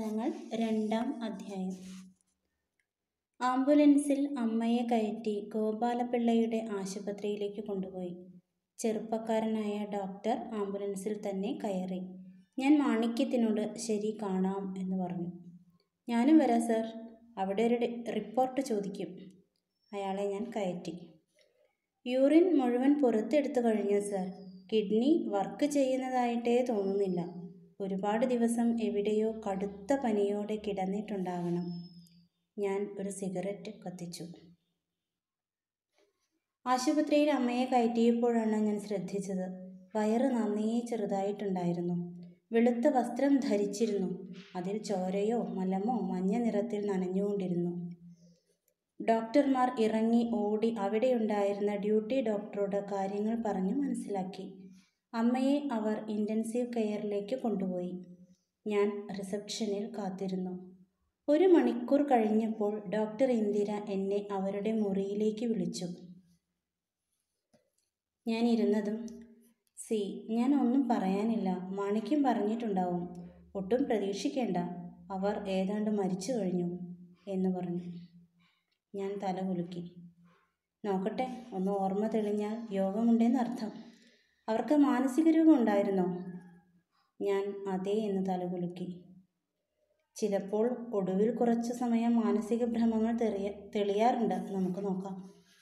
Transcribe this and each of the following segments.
വർത്തമാനങ്ങൾ രണ്ടാം അധ്യായം ആംബുലൻസിൽ അമ്മയെ കയറ്റി ഗോപാലപിള്ളയുടെ ആശുപത്രിയിലേക്ക് കൊണ്ടുപോയി ചെറുപ്പക്കാരനായ ഡോക്ടർ ആംബുലൻസിൽ തന്നെ കയറി ഞാൻ മാണിക്യത്തിനോട് ശരി കാണാം എന്ന് പറഞ്ഞു ഞാനും വരാം സർ അവിടെ ഒരു ഡി- റിപ്പോർട്ട് ചോദിക്കും അയാളെ ഞാൻ കയറ്റി യൂറിൻ മുഴുവൻ പുറത്തെടുത്തു കഴിഞ്ഞു സർ കിഡ്നി വർക്ക് ചെയ്യുന്നതായിട്ടേ തോന്നുന്നില്ല ഒരുപാട് ദിവസം എവിടെയോ കടുത്ത പനിയോടെ കിടന്നിട്ടുണ്ടാകണം ഞാൻ ഒരു സിഗരറ്റ് കത്തിച്ചു ആശുപത്രിയിൽ അമ്മയെ കയറ്റിയപ്പോഴാണ് ഞാൻ ശ്രദ്ധിച്ചത് വയറ് നന്നേ ചെറുതായിട്ടുണ്ടായിരുന്നു വെളുത്ത വസ്ത്രം ധരിച്ചിരുന്നു അതിൽ ചോരയോ മലമോ മഞ്ഞ നിറത്തിൽ നനഞ്ഞുകൊണ്ടിരുന്നു ഡോക്ടർമാർ ഇറങ്ങി ഓടി അവിടെയുണ്ടായിരുന്ന ഡ്യൂട്ടി ഡോക്ടറോട് കാര്യങ്ങൾ പറഞ്ഞു മനസ്സിലാക്കി അമ്മയെ അവർ ഇൻറ്റൻസീവ് കെയറിലേക്ക് കൊണ്ടുപോയി ഞാൻ റിസപ്ഷനിൽ കാത്തിരുന്നു ഒരു മണിക്കൂർ കഴിഞ്ഞപ്പോൾ ഡോക്ടർ ഇന്ദിര എന്നെ അവരുടെ മുറിയിലേക്ക് വിളിച്ചു ഞാൻ ഇരുന്നതും സി ഞാൻ ഒന്നും പറയാനില്ല മാണിക്യം പറഞ്ഞിട്ടുണ്ടാവും ഒട്ടും പ്രതീക്ഷിക്കേണ്ട അവർ ഏതാണ്ട് മരിച്ചു കഴിഞ്ഞു എന്ന് പറഞ്ഞു ഞാൻ തല കുലുക്കി നോക്കട്ടെ ഒന്ന് ഓർമ്മ തെളിഞ്ഞാൽ യോഗമുണ്ടെന്ന് അർത്ഥം അവർക്ക് മാനസിക രോഗം ഉണ്ടായിരുന്നോ ഞാൻ അതേ എന്ന് തലകുലുക്കി ചിലപ്പോൾ ഒടുവിൽ കുറച്ചു സമയം മാനസിക ഭ്രമങ്ങൾ തെളിയ തെളിയാറുണ്ട് നമുക്ക് നോക്കാം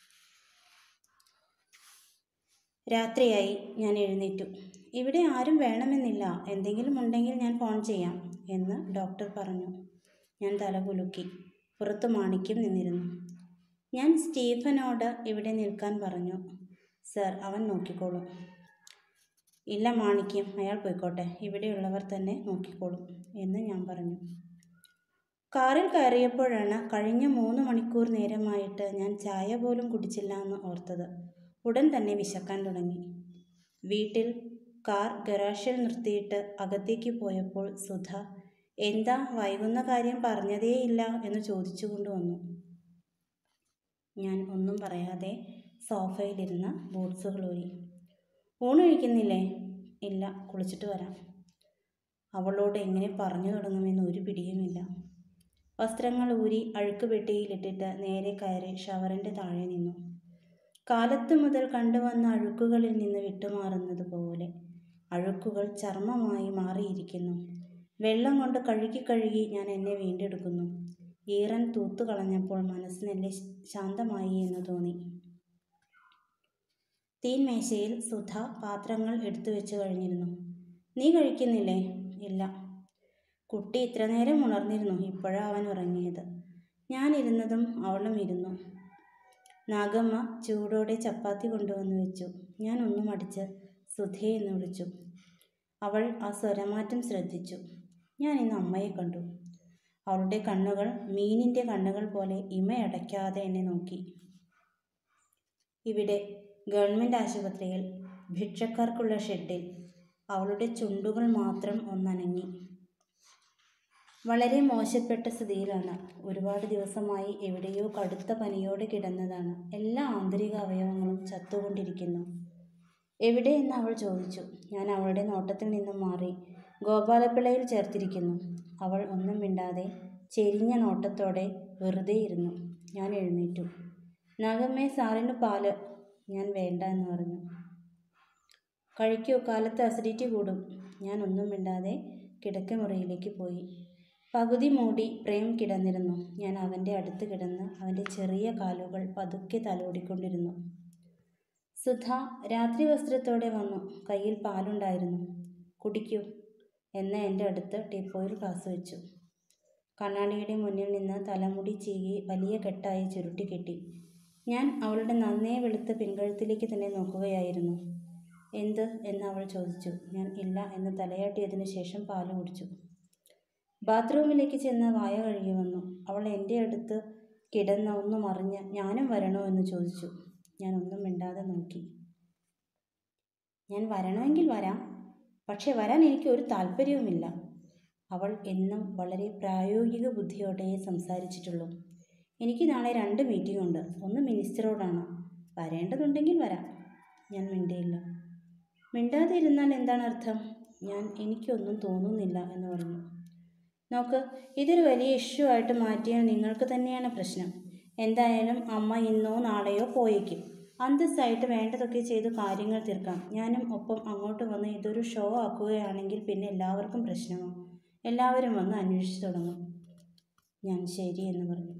രാത്രിയായി ഞാൻ എഴുന്നേറ്റു ഇവിടെ ആരും വേണമെന്നില്ല എന്തെങ്കിലും ഉണ്ടെങ്കിൽ ഞാൻ ഫോൺ ചെയ്യാം എന്ന് ഡോക്ടർ പറഞ്ഞു ഞാൻ തല കുലുക്കി പുറത്ത് മാണിക്യം നിന്നിരുന്നു ഞാൻ സ്റ്റീഫനോട് ഇവിടെ നിൽക്കാൻ പറഞ്ഞു സർ അവൻ നോക്കിക്കോളും ഇല്ല മാണിക്യം അയാൾ പോയിക്കോട്ടെ ഇവിടെയുള്ളവർ തന്നെ നോക്കിക്കോളും എന്ന് ഞാൻ പറഞ്ഞു കാറിൽ കയറിയപ്പോഴാണ് കഴിഞ്ഞ മൂന്ന് മണിക്കൂർ നേരമായിട്ട് ഞാൻ ചായ പോലും കുടിച്ചില്ല എന്ന് ഓർത്തത് ഉടൻ തന്നെ വിശക്കാൻ തുടങ്ങി വീട്ടിൽ കാർ ഗരാഷിൽ നിർത്തിയിട്ട് അകത്തേക്ക് പോയപ്പോൾ സുധ എന്താ വൈകുന്ന കാര്യം പറഞ്ഞതേയില്ല എന്ന് ചോദിച്ചുകൊണ്ട് വന്നു ഞാൻ ഒന്നും പറയാതെ സോഫയിലിരുന്ന് ബൂട്ട്സുകൾ ഊരി ഊണ് കഴിക്കുന്നില്ലേ ഇല്ല കുളിച്ചിട്ട് വരാം അവളോട് എങ്ങനെ പറഞ്ഞു തുടങ്ങുമെന്ന് ഒരു പിടിയുമില്ല വസ്ത്രങ്ങൾ ഊരി അഴുക്ക് പെട്ടിയിലിട്ടിട്ട് നേരെ കയറി ഷവറിൻ്റെ താഴെ നിന്നു കാലത്ത് മുതൽ കണ്ടുവന്ന അഴുക്കുകളിൽ നിന്ന് വിട്ടുമാറുന്നത് പോലെ അഴുക്കുകൾ ചർമ്മമായി മാറിയിരിക്കുന്നു വെള്ളം കൊണ്ട് കഴുകി കഴുകി ഞാൻ എന്നെ വീണ്ടെടുക്കുന്നു ഈറൻ തൂത്തു കളഞ്ഞപ്പോൾ മനസ്സിനെന്നെ ശാന്തമായി എന്ന് തോന്നി തീൻമേശയിൽ സുധ പാത്രങ്ങൾ എടുത്തു വെച്ച് കഴിഞ്ഞിരുന്നു നീ കഴിക്കുന്നില്ലേ ഇല്ല കുട്ടി ഇത്ര നേരം ഉണർന്നിരുന്നു ഇപ്പോഴാണ് അവൻ ഉറങ്ങിയത് ഞാനിരുന്നതും അവളും ഇരുന്നു നാഗമ്മ ചൂടോടെ ചപ്പാത്തി കൊണ്ടുവന്ന് വെച്ചു ഞാൻ ഒന്നും അടിച്ച് സുധേ എന്ന് വിളിച്ചു അവൾ ആ സ്വരമാറ്റം ശ്രദ്ധിച്ചു ഞാൻ ഇന്ന് അമ്മയെ കണ്ടു അവളുടെ കണ്ണുകൾ മീനിൻ്റെ കണ്ണുകൾ പോലെ ഇമയടയ്ക്കാതെ എന്നെ നോക്കി ഇവിടെ ഗവൺമെൻറ് ആശുപത്രിയിൽ ഭിക്ഷക്കാർക്കുള്ള ഷെഡിൽ അവളുടെ ചുണ്ടുകൾ മാത്രം ഒന്നനങ്ങി വളരെ മോശപ്പെട്ട സ്ഥിതിയിലാണ് ഒരുപാട് ദിവസമായി എവിടെയോ കടുത്ത പനിയോടെ കിടന്നതാണ് എല്ലാ ആന്തരിക അവയവങ്ങളും ചത്തുകൊണ്ടിരിക്കുന്നു എവിടെയെന്ന് അവൾ ചോദിച്ചു ഞാൻ അവളുടെ നോട്ടത്തിൽ നിന്നും മാറി ഗോപാലപിള്ളയിൽ ചേർത്തിരിക്കുന്നു അവൾ ഒന്നും മിണ്ടാതെ ചെരിഞ്ഞ നോട്ടത്തോടെ വെറുതെ ഇരുന്നു ഞാൻ എഴുന്നേറ്റു നാഗമ്മേ സാറിന് പാല് ഞാൻ വേണ്ട എന്ന് പറഞ്ഞു കഴിക്കൂ കാലത്ത് അസിഡിറ്റി കൂടും ഞാൻ ഒന്നും മിണ്ടാതെ കിടക്കമുറിയിലേക്ക് പോയി പകുതി മൂടി പ്രേം കിടന്നിരുന്നു ഞാൻ അവൻ്റെ അടുത്ത് കിടന്ന് അവൻ്റെ ചെറിയ കാലുകൾ പതുക്കെ തലോടിക്കൊണ്ടിരുന്നു സുധ രാത്രി വസ്ത്രത്തോടെ വന്നു കയ്യിൽ പാലുണ്ടായിരുന്നു കുടിക്കൂ എന്ന് എൻ്റെ അടുത്ത് ടീപ്പോയിൽ ഗ്ലാസ് വെച്ചു കണ്ണാടിയുടെ മുന്നിൽ നിന്ന് തലമുടി ചീകി വലിയ കെട്ടായി ചുരുട്ടി കെട്ടി ഞാൻ അവളുടെ നന്നേ വെളുത്ത പിൻകഴുത്തിലേക്ക് തന്നെ നോക്കുകയായിരുന്നു എന്ത് എന്ന് അവൾ ചോദിച്ചു ഞാൻ ഇല്ല എന്ന് തലയാട്ടിയതിനു ശേഷം പാല് കുടിച്ചു ബാത്റൂമിലേക്ക് ചെന്ന് വായ കഴുകി വന്നു അവൾ എൻ്റെ അടുത്ത് കിടന്ന ഒന്ന് മറിഞ്ഞ് ഞാനും വരണോ എന്ന് ചോദിച്ചു ഞാൻ ഒന്നും മിണ്ടാതെ നോക്കി ഞാൻ വരണമെങ്കിൽ വരാം പക്ഷെ വരാൻ എനിക്ക് ഒരു താല്പര്യവുമില്ല അവൾ എന്നും വളരെ പ്രായോഗിക ബുദ്ധിയോടെ സംസാരിച്ചിട്ടുള്ളൂ എനിക്ക് നാളെ രണ്ട് മീറ്റിംഗ് ഉണ്ട് ഒന്ന് മിനിസ്റ്ററോടാണ് വരേണ്ടതുണ്ടെങ്കിൽ വരാം ഞാൻ മിണ്ടിയില്ല മിണ്ടാതെ ഇരുന്നാൽ എന്താണ് അർത്ഥം ഞാൻ എനിക്കൊന്നും തോന്നുന്നില്ല എന്ന് പറഞ്ഞു നോക്ക് ഇതൊരു വലിയ ഇഷ്യൂ ആയിട്ട് മാറ്റിയാൽ നിങ്ങൾക്ക് തന്നെയാണ് പ്രശ്നം എന്തായാലും അമ്മ ഇന്നോ നാളെയോ പോയേക്കും അന്തസ്സായിട്ട് വേണ്ടതൊക്കെ ചെയ്ത് കാര്യങ്ങൾ തീർക്കാം ഞാനും ഒപ്പം അങ്ങോട്ട് വന്ന് ഇതൊരു ഷോ ആക്കുകയാണെങ്കിൽ പിന്നെ എല്ലാവർക്കും പ്രശ്നമാണ് എല്ലാവരും വന്ന് അന്വേഷിച്ചു തുടങ്ങും ഞാൻ ശരി എന്ന് പറഞ്ഞു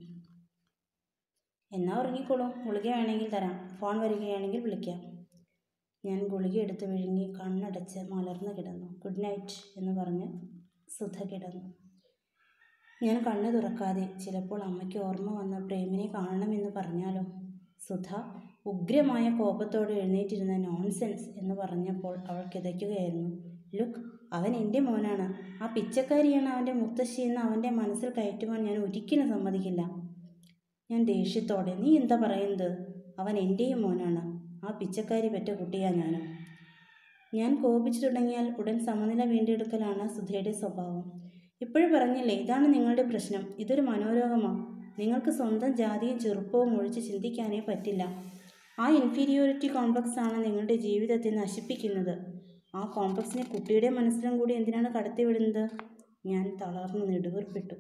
എന്നാ ഉറങ്ങിക്കോളൂ ഗുളിക വേണമെങ്കിൽ തരാം ഫോൺ വരികയാണെങ്കിൽ വിളിക്കാം ഞാൻ ഗുളിക എടുത്ത് വിഴുങ്ങി കണ്ണടച്ച് മലർന്നു കിടന്നു ഗുഡ് നൈറ്റ് എന്ന് പറഞ്ഞ് സുധ കിടന്നു ഞാൻ കണ്ണു തുറക്കാതെ ചിലപ്പോൾ അമ്മയ്ക്ക് ഓർമ്മ വന്ന പ്രേമിനെ കാണണമെന്ന് പറഞ്ഞാലോ സുധ ഉഗ്രമായ കോപത്തോടെ എഴുന്നേറ്റിരുന്ന നോൺസെൻസ് എന്ന് പറഞ്ഞപ്പോൾ അവൾ കിതയ്ക്കുകയായിരുന്നു ലുക്ക് അവൻ എൻ്റെ മോനാണ് ആ പിച്ചക്കാരിയാണ് അവൻ്റെ മുത്തശ്ശി എന്ന് അവൻ്റെ മനസ്സിൽ കയറ്റുവാൻ ഞാൻ ഒരിക്കലും സമ്മതിക്കില്ല ഞാൻ ദേഷ്യത്തോടെ നീ എന്താ പറയുന്നത് അവൻ എൻ്റെയും മോനാണ് ആ പിച്ചക്കാരി പെറ്റ കുട്ടിയാ ഞാനും ഞാൻ കോപിച്ചു തുടങ്ങിയാൽ ഉടൻ സമനില വീണ്ടെടുക്കലാണ് സുധയുടെ സ്വഭാവം ഇപ്പോഴും പറഞ്ഞില്ലേ ഇതാണ് നിങ്ങളുടെ പ്രശ്നം ഇതൊരു മനോരോഗമാണ് നിങ്ങൾക്ക് സ്വന്തം ജാതിയും ചെറുപ്പവും ഒഴിച്ച് ചിന്തിക്കാനേ പറ്റില്ല ആ ഇൻഫീരിയോറിറ്റി കോംപ്ലക്സ് ആണ് നിങ്ങളുടെ ജീവിതത്തെ നശിപ്പിക്കുന്നത് ആ കോംപ്ലക്സിനെ കുട്ടിയുടെ മനസ്സിലും കൂടി എന്തിനാണ് കടത്തിവിടുന്നത് ഞാൻ തളർന്നു നെടുവീർപ്പിട്ടു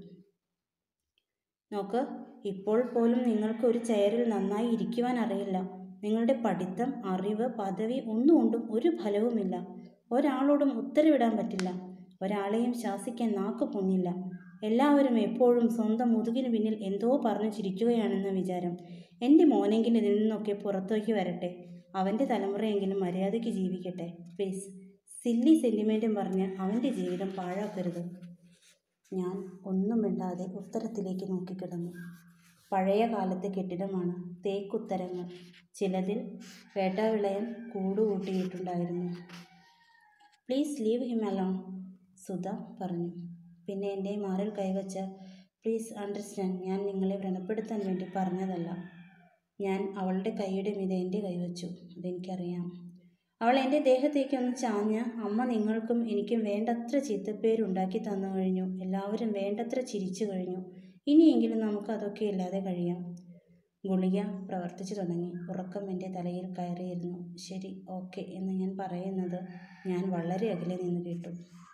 നോക്ക് ഇപ്പോൾ പോലും നിങ്ങൾക്ക് ഒരു ചെയറിൽ നന്നായി ഇരിക്കുവാൻ അറിയില്ല നിങ്ങളുടെ പഠിത്തം അറിവ് പദവി ഒന്നുകൊണ്ടും ഒരു ഫലവുമില്ല ഒരാളോടും ഉത്തരവിടാൻ പറ്റില്ല ഒരാളെയും ശാസിക്കാൻ നാക്ക് പൊങ്ങില്ല എല്ലാവരും എപ്പോഴും സ്വന്തം മുതുകിന് പിന്നിൽ എന്തോ പറഞ്ഞു ചിരിക്കുകയാണെന്ന വിചാരം എൻ്റെ മോനെങ്കിലും ഇതിൽ നിന്നൊക്കെ പുറത്തേക്ക് വരട്ടെ അവൻ്റെ തലമുറയെങ്കിലും മര്യാദയ്ക്ക് ജീവിക്കട്ടെ പ്ലീസ് സില്ലി സെൻറ്റിമെൻറ്റും പറഞ്ഞ് അവൻ്റെ ജീവിതം പാഴാക്കരുത് ഞാൻ ഒന്നും മിണ്ടാതെ ഉത്തരത്തിലേക്ക് നോക്കിക്കിടന്നു പഴയ കാലത്തെ കെട്ടിടമാണ് തേക്കുത്തരങ്ങൾ ചിലതിൽ വേട്ടാവിളയൻ കൂടുകൂട്ടിയിട്ടുണ്ടായിരുന്നു please leave him alone Sudha പറഞ്ഞു പിന്നെ എൻ്റെ മാറിൽ കൈവച്ച പ്ലീസ് അണ്ടർസ്റ്റാൻഡ് ഞാൻ നിങ്ങളെ വ്രണപ്പെടുത്താൻ വേണ്ടി പറഞ്ഞതല്ല ഞാൻ അവളുടെ കൈയുടെ മീതെ എൻ്റെ കൈവച്ചു അതെനിക്കറിയാം അവൾ എൻ്റെ ദേഹത്തേക്ക് ഒന്ന് ചാഞ്ഞ് അമ്മ നിങ്ങൾക്കും എനിക്കും വേണ്ടത്ര ചീത്തപ്പേരുണ്ടാക്കി തന്നു കഴിഞ്ഞു എല്ലാവരും വേണ്ടത്ര ചിരിച്ചു കഴിഞ്ഞു ഇനിയെങ്കിലും നമുക്ക് അതൊക്കെ ഇല്ലാതെ കഴിയാം ഗുളിക പ്രവർത്തിച്ചു തുടങ്ങി ഉറക്കം എൻ്റെ തലയിൽ കയറിയിരുന്നു ശരി ഓക്കെ എന്ന് ഞാൻ പറയുന്നത് ഞാൻ വളരെ അകലെ നിന്ന് കേട്ടു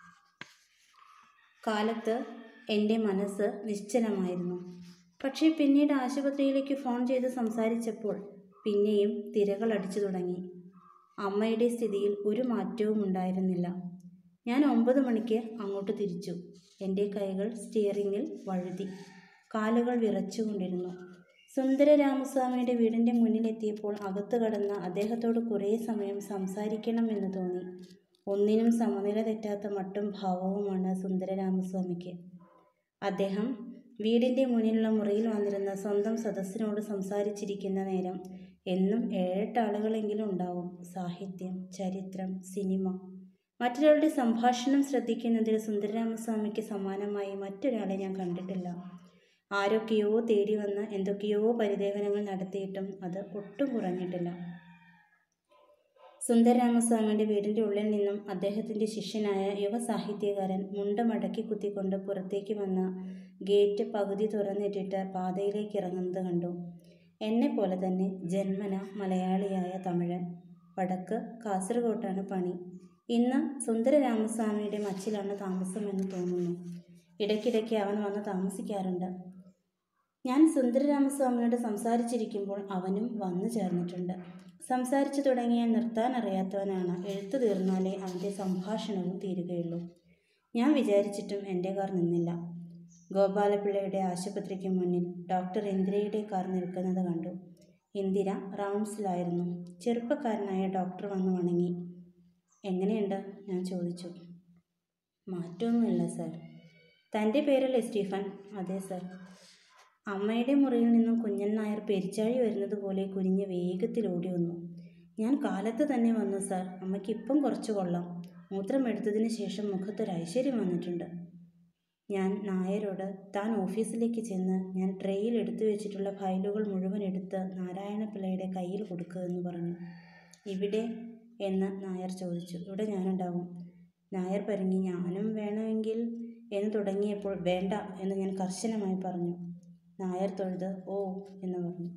കാലത്ത് എൻ്റെ മനസ്സ് നിശ്ചലമായിരുന്നു പക്ഷേ പിന്നീട് ആശുപത്രിയിലേക്ക് ഫോൺ ചെയ്ത് സംസാരിച്ചപ്പോൾ പിന്നെയും തിരകൾ അടിച്ചു തുടങ്ങി അമ്മയുടെ സ്ഥിതിയിൽ ഒരു മാറ്റവും ഉണ്ടായിരുന്നില്ല ഞാൻ ഒമ്പത് മണിക്ക് അങ്ങോട്ട് തിരിച്ചു എൻ്റെ കൈകൾ സ്റ്റിയറിങ്ങിൽ വഴുതി കാലുകൾ വിറച്ചുകൊണ്ടിരുന്നു സുന്ദര രാമസ്വാമിയുടെ വീടിൻ്റെ മുന്നിലെത്തിയപ്പോൾ അകത്ത് കടന്ന അദ്ദേഹത്തോട് കുറേ സമയം സംസാരിക്കണമെന്ന് തോന്നി ഒന്നിനും സമനില തെറ്റാത്ത മട്ടും ഭാവവുമാണ് സുന്ദര രാമസ്വാമിക്ക് അദ്ദേഹം വീടിൻ്റെ മുന്നിലുള്ള മുറിയിൽ വന്നിരുന്ന സ്വന്തം സദസ്സിനോട് സംസാരിച്ചിരിക്കുന്ന നേരം എന്നും ഏഴെട്ട് ആളുകളെങ്കിലും ഉണ്ടാവും സാഹിത്യം ചരിത്രം സിനിമ മറ്റൊരാളുടെ സംഭാഷണം ശ്രദ്ധിക്കുന്നതിൽ സുന്ദരരാമസ്വാമിക്ക് സമാനമായി മറ്റൊരാളെ ഞാൻ കണ്ടിട്ടില്ല ആരൊക്കെയോ തേടി വന്ന് എന്തൊക്കെയോ പരിദേവനങ്ങൾ നടത്തിയിട്ടും അത് ഒട്ടും കുറഞ്ഞിട്ടില്ല സുന്ദരരാമസ്വാമിയുടെ വീടിൻ്റെ ഉള്ളിൽ നിന്നും അദ്ദേഹത്തിൻ്റെ ശിഷ്യനായ യുവ സാഹിത്യകാരൻ മുണ്ട മടക്കി കുത്തിക്കൊണ്ട് പുറത്തേക്ക് വന്ന ഗേറ്റ് പകുതി തുറന്നിട്ടിട്ട് പാതയിലേക്ക് ഇറങ്ങുന്നത് കണ്ടു എന്നെപ്പോലെ തന്നെ ജന്മന മലയാളിയായ തമിഴൻ വടക്ക് കാസർഗോട്ടാണ് പണി ഇന്ന് സുന്ദരരാമസ്വാമിയുടെ മച്ചിലാണ് താമസമെന്ന് തോന്നുന്നു ഇടയ്ക്കിടയ്ക്ക് അവൻ വന്ന് താമസിക്കാറുണ്ട് ഞാൻ സുന്ദരരാമസ്വാമിയോട് സംസാരിച്ചിരിക്കുമ്പോൾ അവനും വന്നു ചേർന്നിട്ടുണ്ട് സംസാരിച്ചു തുടങ്ങിയാൽ നിർത്താൻ അറിയാത്തവനാണ് എഴുത്തു തീർന്നാലേ അവൻ്റെ സംഭാഷണവും തീരുകയുള്ളൂ ഞാൻ വിചാരിച്ചിട്ടും എൻ്റെ കാർ നിന്നില്ല ഗോപാലപിള്ളയുടെ ആശുപത്രിക്ക് മുന്നിൽ ഡോക്ടർ ഇന്ദിരയുടെ കാർ നിൽക്കുന്നത് കണ്ടു ഇന്ദിര റൗണ്ട്സിലായിരുന്നു ചെറുപ്പക്കാരനായ ഡോക്ടർ വന്ന് വണങ്ങി എങ്ങനെയുണ്ട് ഞാൻ ചോദിച്ചു മാറ്റമൊന്നുമില്ല സർ തൻ്റെ പേരല്ലേ സ്റ്റീഫൻ അതെ സർ അമ്മയുടെ മുറിയിൽ നിന്നും കുഞ്ഞൻ നായർ പെരിച്ചാഴി വരുന്നത് പോലെ കുനിഞ്ഞ് വേഗത്തിൽ ഓടി വന്നു ഞാൻ കാലത്ത് തന്നെ വന്നു സാർ അമ്മയ്ക്ക് ഇപ്പം കുറച്ച് കൊള്ളാം മൂത്രം എടുത്തതിന് ശേഷം മുഖത്തൊരു ഐശ്വര്യം വന്നിട്ടുണ്ട് ഞാൻ നായരോട് താൻ ഓഫീസിലേക്ക് ചെന്ന് ഞാൻ ട്രേയിൽ എടുത്തു വെച്ചിട്ടുള്ള ഫയലുകൾ മുഴുവൻ എടുത്ത് നാരായണപിള്ളയുടെ കയ്യിൽ കൊടുക്കുക എന്ന് പറഞ്ഞു ഇവിടെ എന്ന് നായർ ചോദിച്ചു ഇവിടെ ഞാനുണ്ടാവും നായർ പറഞ്ഞ് ഞാനും വേണമെങ്കിൽ എന്ന് തുടങ്ങിയപ്പോൾ വേണ്ട എന്ന് ഞാൻ കർശനമായി പറഞ്ഞു നായർ തൊഴുത് ഓ എന്ന് പറഞ്ഞു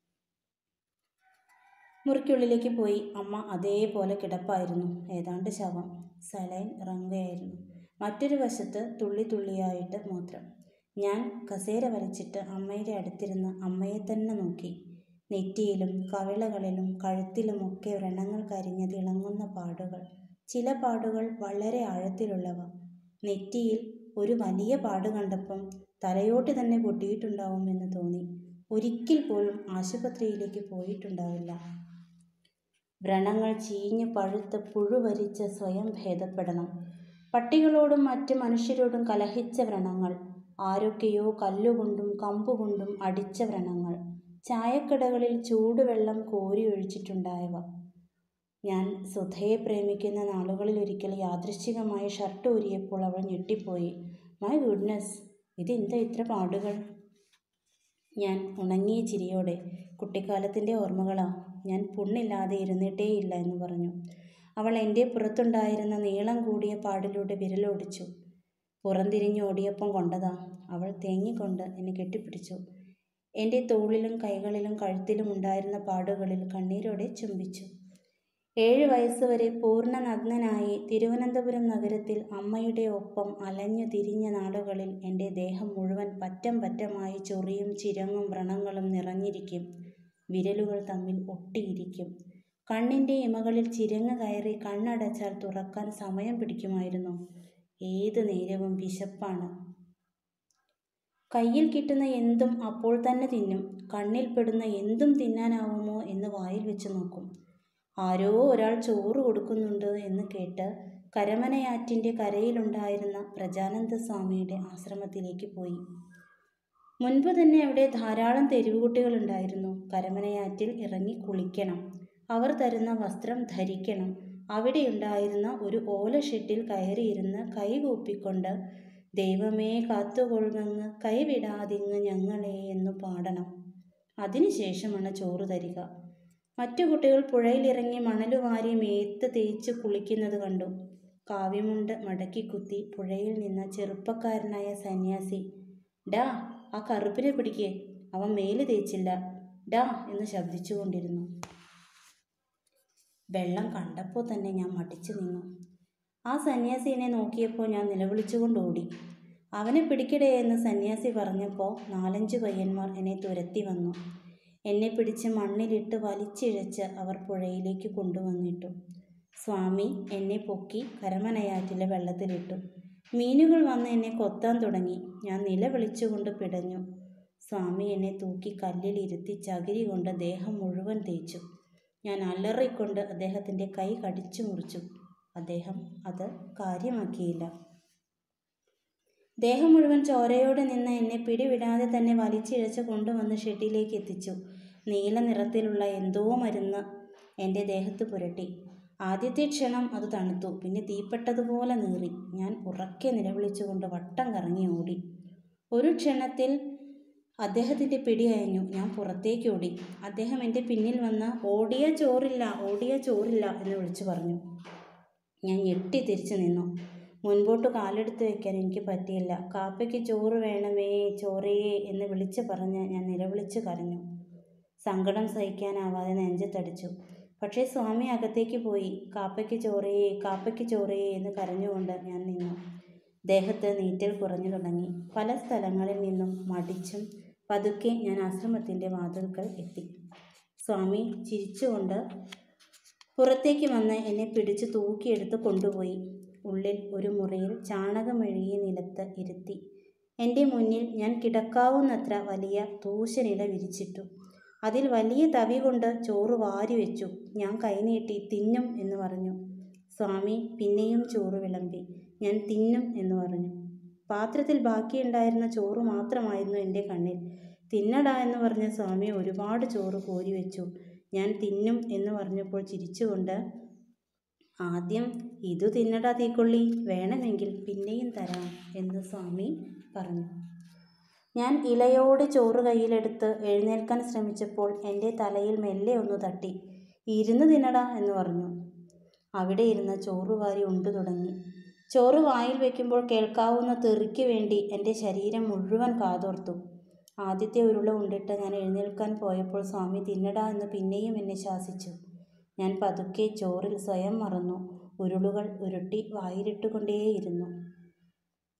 മുറിക്കുള്ളിലേക്ക് പോയി അമ്മ അതേപോലെ കിടപ്പായിരുന്നു ഏതാണ്ട് ശവം സലൈൻ ഇറങ്ങുകയായിരുന്നു മറ്റൊരു വശത്ത് തുള്ളി തുള്ളിയായിട്ട് മൂത്രം ഞാൻ കസേര വലിച്ചിട്ട് അമ്മയുടെ അടുത്തിരുന്ന് അമ്മയെ തന്നെ നോക്കി നെറ്റിയിലും കവിളകളിലും കഴുത്തിലുമൊക്കെ വ്രണങ്ങൾ കരിഞ്ഞ് തിളങ്ങുന്ന പാടുകൾ ചില പാടുകൾ വളരെ ആഴത്തിലുള്ളവ നെറ്റിയിൽ ഒരു വലിയ പാട് കണ്ടപ്പം തലയോട്ട് തന്നെ പൊട്ടിയിട്ടുണ്ടാവുമെന്ന് തോന്നി ഒരിക്കൽ പോലും ആശുപത്രിയിലേക്ക് പോയിട്ടുണ്ടാവില്ല വ്രണങ്ങൾ ചീഞ്ഞ് പഴുത്ത് പുഴുവരിച്ച് സ്വയം ഭേദപ്പെടണം പട്ടികളോടും മറ്റ് മനുഷ്യരോടും കലഹിച്ച വ്രണങ്ങൾ ആരൊക്കെയോ കല്ലുകൊണ്ടും കമ്പുകൊണ്ടും അടിച്ച വ്രണങ്ങൾ ചായക്കടകളിൽ ചൂടുവെള്ളം കോരി ഒഴിച്ചിട്ടുണ്ടായവ ഞാൻ സുധയെ പ്രേമിക്കുന്ന നാളുകളിൽ ഒരിക്കൽ യാദൃശ്ചികമായി ഷർട്ട് ഊരിയപ്പോൾ അവൾ ഞെട്ടിപ്പോയി മൈ ഗുഡ്നസ് ഇതെന്താ ഇത്ര പാടുകൾ ഞാൻ ഉണങ്ങിയ ചിരിയോടെ കുട്ടിക്കാലത്തിൻ്റെ ഓർമ്മകളാ ഞാൻ പുണ്ണില്ലാതെ ഇരുന്നിട്ടേയില്ല എന്ന് പറഞ്ഞു അവൾ എൻ്റെ പുറത്തുണ്ടായിരുന്ന നീളം കൂടിയ പാടിലൂടെ വിരലോടിച്ചു പുറംതിരിഞ്ഞ് ഓടിയപ്പം കൊണ്ടതാ അവൾ തേങ്ങിക്കൊണ്ട് എന്നെ കെട്ടിപ്പിടിച്ചു എൻ്റെ തോളിലും കൈകളിലും കഴുത്തിലും ഉണ്ടായിരുന്ന പാടുകളിൽ കണ്ണീരോടെ ചുംബിച്ചു ഏഴ് വയസ്സുവരെ പൂർണ്ണ നഗ്നനായി തിരുവനന്തപുരം നഗരത്തിൽ അമ്മയുടെ ഒപ്പം അലഞ്ഞു തിരിഞ്ഞ നാളുകളിൽ എൻ്റെ ദേഹം മുഴുവൻ പറ്റം പറ്റമായി ചൊറിയും ചിരങ്ങും വ്രണങ്ങളും നിറഞ്ഞിരിക്കും വിരലുകൾ തമ്മിൽ ഒട്ടിയിരിക്കും കണ്ണിൻ്റെ ഇമകളിൽ ചിരങ്ങ് കയറി കണ്ണടച്ചാൽ തുറക്കാൻ സമയം പിടിക്കുമായിരുന്നു ഏത് നേരവും വിശപ്പാണ് കയ്യിൽ കിട്ടുന്ന എന്തും അപ്പോൾ തന്നെ തിന്നും കണ്ണിൽ പെടുന്ന എന്തും തിന്നാനാവുമോ എന്ന് വായിൽ വെച്ച് നോക്കും ആരോ ഒരാൾ ചോറ് കൊടുക്കുന്നുണ്ട് എന്ന് കേട്ട് കരമനയാറ്റിൻ്റെ കരയിലുണ്ടായിരുന്ന പ്രജാനന്ദ സ്വാമിയുടെ ആശ്രമത്തിലേക്ക് പോയി മുൻപ് തന്നെ അവിടെ ധാരാളം തെരുവുകുട്ടികളുണ്ടായിരുന്നു കരമനയാറ്റിൽ ഇറങ്ങി കുളിക്കണം അവർ തരുന്ന വസ്ത്രം ധരിക്കണം അവിടെയുണ്ടായിരുന്ന ഒരു ഓല ഷെഡിൽ കയറിയിരുന്ന് കൈകൂപ്പിക്കൊണ്ട് ദൈവമേ കാത്തുകൊള്ളുമെന്ന് കൈവിടാതിങ്ങ് ഞങ്ങളെ എന്നു പാടണം അതിനുശേഷമാണ് ചോറ് തരിക മറ്റു കുട്ടികൾ പുഴയിലിറങ്ങി മണലുവാരി മേത്ത് തേച്ച് കുളിക്കുന്നത് കണ്ടു കാവ്യമുണ്ട് മടക്കി കുത്തി പുഴയിൽ നിന്ന ചെറുപ്പക്കാരനായ സന്യാസി ഡാ ആ കറുപ്പിനെ പിടിക്കേ അവൻ മേല് തേച്ചില്ല ഡാ എന്ന് ശബ്ദിച്ചുകൊണ്ടിരുന്നു വെള്ളം കണ്ടപ്പോൾ തന്നെ ഞാൻ മടിച്ചു നിന്നു ആ സന്യാസിനെ നോക്കിയപ്പോൾ ഞാൻ നിലവിളിച്ചുകൊണ്ട് ഓടി അവനെ പിടിക്കടേ എന്ന് സന്യാസി പറഞ്ഞപ്പോൾ നാലഞ്ച് പയ്യന്മാർ എന്നെ തുരത്തി വന്നു എന്നെ പിടിച്ച് മണ്ണിലിട്ട് വലിച്ചിഴച്ച് അവർ പുഴയിലേക്ക് കൊണ്ടുവന്നിട്ടു സ്വാമി എന്നെ പൊക്കി കരമനയാറ്റിലെ വെള്ളത്തിലിട്ടു മീനുകൾ വന്ന് എന്നെ കൊത്താൻ തുടങ്ങി ഞാൻ നിലവിളിച്ചുകൊണ്ട് പിടഞ്ഞു സ്വാമി എന്നെ തൂക്കി കല്ലിലിരുത്തി ചകിരി കൊണ്ട് ദേഹം മുഴുവൻ തേച്ചു ഞാൻ അലറിക്കൊണ്ട് അദ്ദേഹത്തിൻ്റെ കൈ കടിച്ചു മുറിച്ചു അദ്ദേഹം അത് കാര്യമാക്കിയില്ല ദേഹം മുഴുവൻ ചോരയോടെ നിന്ന് എന്നെ പിടിവിടാതെ തന്നെ വലിച്ചിഴച്ച് കൊണ്ടുവന്ന് ഷെഡിലേക്ക് എത്തിച്ചു നീല നിറത്തിലുള്ള എന്തോ മരുന്ന് എൻ്റെ ദേഹത്ത് പുരട്ടി ആദ്യത്തെ ക്ഷണം അത് തണുത്തു പിന്നെ തീപ്പെട്ടതുപോലെ നീറി ഞാൻ ഉറക്കെ നിലവിളിച്ചുകൊണ്ട് വട്ടം കറങ്ങി ഓടി ഒരു ക്ഷണത്തിൽ അദ്ദേഹത്തിൻ്റെ പിടി അയഞ്ഞു ഞാൻ പുറത്തേക്ക് ഓടി അദ്ദേഹം എൻ്റെ പിന്നിൽ വന്ന് ഓടിയ ചോറില്ല ഓടിയ ചോറില്ല എന്ന് വിളിച്ചു പറഞ്ഞു ഞാൻ ഞെട്ടി തിരിച്ചു നിന്നു മുൻപോട്ട് കാലെടുത്ത് വയ്ക്കാൻ എനിക്ക് പറ്റിയില്ല കാപ്പയ്ക്ക് ചോറ് വേണമേ ചോറേ എന്ന് വിളിച്ചു പറഞ്ഞ് ഞാൻ നിലവിളിച്ച് കരഞ്ഞു സങ്കടം സഹിക്കാനാവാതെ നെഞ്ചത്തടിച്ചു പക്ഷേ സ്വാമി അകത്തേക്ക് പോയി കാപ്പയ്ക്ക് ചോറേ കാപ്പയ്ക്ക് ചോറേ എന്ന് കരഞ്ഞുകൊണ്ട് ഞാൻ നിന്നു ദേഹത്ത് നീറ്റൽ കുറഞ്ഞു തുടങ്ങി പല സ്ഥലങ്ങളിൽ നിന്നും മടിച്ചും പതുക്കെ ഞാൻ ആശ്രമത്തിൻ്റെ വാതിൽക്കൽ എത്തി സ്വാമി ചിരിച്ചുകൊണ്ട് പുറത്തേക്ക് വന്ന് എന്നെ പിടിച്ച് തൂക്കിയെടുത്ത് കൊണ്ടുപോയി ഉള്ളിൽ ഒരു മുറിയിൽ ചാണകമെഴുകിയ നിലത്ത് ഇരുത്തി എൻ്റെ മുന്നിൽ ഞാൻ കിടക്കാവുന്നത്ര വലിയ തൂശനില വിരിച്ചിട്ടു അതിൽ വലിയ തവി കൊണ്ട് ചോറ് വാരി വെച്ചു ഞാൻ കൈനീട്ടി തിന്നും എന്ന് പറഞ്ഞു സ്വാമി പിന്നെയും ചോറ് വിളമ്പി ഞാൻ തിന്നും എന്ന് പറഞ്ഞു പാത്രത്തിൽ ബാക്കിയുണ്ടായിരുന്ന ചോറ് മാത്രമായിരുന്നു എൻ്റെ കണ്ണിൽ തിന്നടാ എന്ന് പറഞ്ഞ സ്വാമി ഒരുപാട് ചോറ് കോരി വെച്ചു ഞാൻ തിന്നും എന്ന് പറഞ്ഞപ്പോൾ ചിരിച്ചുകൊണ്ട് ആദ്യം ഇതു തിന്നടാ തീക്കൊള്ളി വേണമെങ്കിൽ പിന്നെയും തരാം എന്ന് സ്വാമി പറഞ്ഞു ഞാൻ ഇലയോട് ചോറ് കയ്യിലെടുത്ത് എഴുന്നേൽക്കാൻ ശ്രമിച്ചപ്പോൾ എൻ്റെ തലയിൽ മെല്ലെ ഒന്ന് തട്ടി ഇരുന്ന് തിന്നടാ എന്ന് പറഞ്ഞു അവിടെ ഇരുന്ന് ചോറ് വാരി ഉണ്ടു തുടങ്ങി ചോറ് വായിൽ വെക്കുമ്പോൾ കേൾക്കാവുന്ന തെറിക്ക് വേണ്ടി എൻ്റെ ശരീരം മുഴുവൻ കാതോർത്തു ആദ്യത്തെ ഉരുള ഉണ്ടിട്ട് ഞാൻ എഴുന്നേൽക്കാൻ പോയപ്പോൾ സ്വാമി തിന്നടാ എന്ന് പിന്നെയും എന്നെ ശാസിച്ചു ഞാൻ പതുക്കെ ചോറിൽ സ്വയം മറന്നു ഉരുളുകൾ ഉരുട്ടി വായിലിട്ടുകൊണ്ടേയിരുന്നു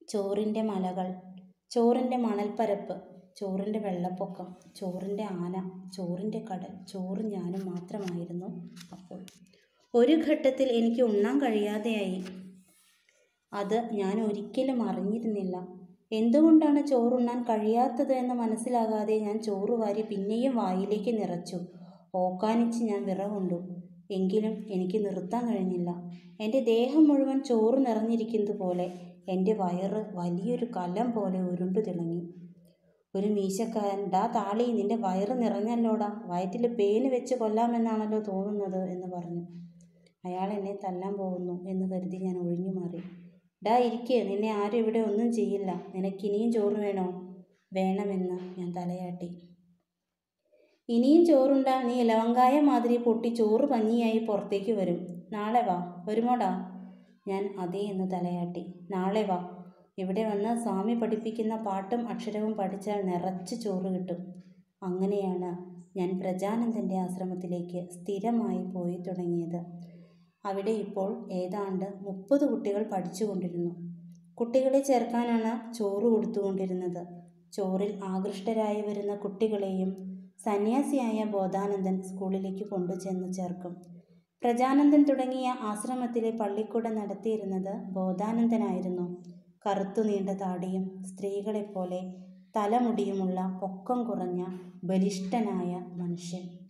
ചോറിൻ്റെ മലകൾ ചോറിൻ്റെ മണൽപ്പരപ്പ് ചോറിൻ്റെ വെള്ളപ്പൊക്കം ചോറിൻ്റെ ആന ചോറിൻ്റെ കടൽ ചോറും ഞാനും മാത്രമായിരുന്നു അപ്പോൾ ഒരു ഘട്ടത്തിൽ എനിക്ക് ഉണ്ണാൻ കഴിയാതെയായി അത് ഞാൻ ഒരിക്കലും അറിഞ്ഞിരുന്നില്ല എന്തുകൊണ്ടാണ് ചോറുണ്ണാൻ കഴിയാത്തത് എന്ന് മനസ്സിലാകാതെ ഞാൻ ചോറ് വാരി പിന്നെയും വായിലേക്ക് നിറച്ചു ഓക്കാനിച്ച് ഞാൻ വിറകൊണ്ടു എങ്കിലും എനിക്ക് നിർത്താൻ കഴിഞ്ഞില്ല എൻ്റെ ദേഹം മുഴുവൻ ചോറ് നിറഞ്ഞിരിക്കുന്നത് പോലെ എൻ്റെ വയറ് വലിയൊരു കലം പോലെ ഉരുണ്ടു തിളങ്ങി ഒരു മീശക്കാരൻ ഡാ താളി നിന്റെ വയറ് നിറഞ്ഞല്ലോടാ വയറ്റിൽ പേന് വെച്ച് കൊല്ലാമെന്നാണല്ലോ തോന്നുന്നത് എന്ന് പറഞ്ഞു അയാൾ എന്നെ തല്ലാൻ പോകുന്നു എന്ന് കരുതി ഞാൻ ഒഴിഞ്ഞു മാറി ഡാ ഇരിക്ക് നിന്നെ ആരും ഇവിടെ ഒന്നും ചെയ്യില്ല നിനക്കിനിയും ചോറ് വേണോ വേണമെന്ന് ഞാൻ തലയാട്ടി ഇനിയും ചോറുണ്ടാൽ നീ ലവങ്കായ മാതിരി പൊട്ടി ചോറ് പഞ്ഞിയായി പുറത്തേക്ക് വരും നാളെ വാ വരുമോടാ ഞാൻ അതേ എന്ന് തലയാട്ടി നാളെ വാ ഇവിടെ വന്ന് സ്വാമി പഠിപ്പിക്കുന്ന പാട്ടും അക്ഷരവും പഠിച്ചാൽ നിറച്ച് ചോറ് കിട്ടും അങ്ങനെയാണ് ഞാൻ പ്രജാനന്ദൻ്റെ ആശ്രമത്തിലേക്ക് സ്ഥിരമായി പോയി തുടങ്ങിയത് അവിടെ ഇപ്പോൾ ഏതാണ്ട് മുപ്പത് കുട്ടികൾ പഠിച്ചുകൊണ്ടിരുന്നു കുട്ടികളെ ചേർക്കാനാണ് ചോറ് കൊടുത്തുകൊണ്ടിരുന്നത് ചോറിൽ ആകൃഷ്ടരായി വരുന്ന കുട്ടികളെയും സന്യാസിയായ ബോധാനന്ദൻ സ്കൂളിലേക്ക് കൊണ്ടുചെന്ന് ചേർക്കും പ്രജാനന്ദൻ തുടങ്ങിയ ആശ്രമത്തിലെ പള്ളിക്കൂടം നടത്തിയിരുന്നത് ബോധാനന്ദനായിരുന്നു കറുത്തു നീണ്ട താടിയും സ്ത്രീകളെപ്പോലെ തലമുടിയുമുള്ള പൊക്കം കുറഞ്ഞ ബലിഷ്ഠനായ മനുഷ്യൻ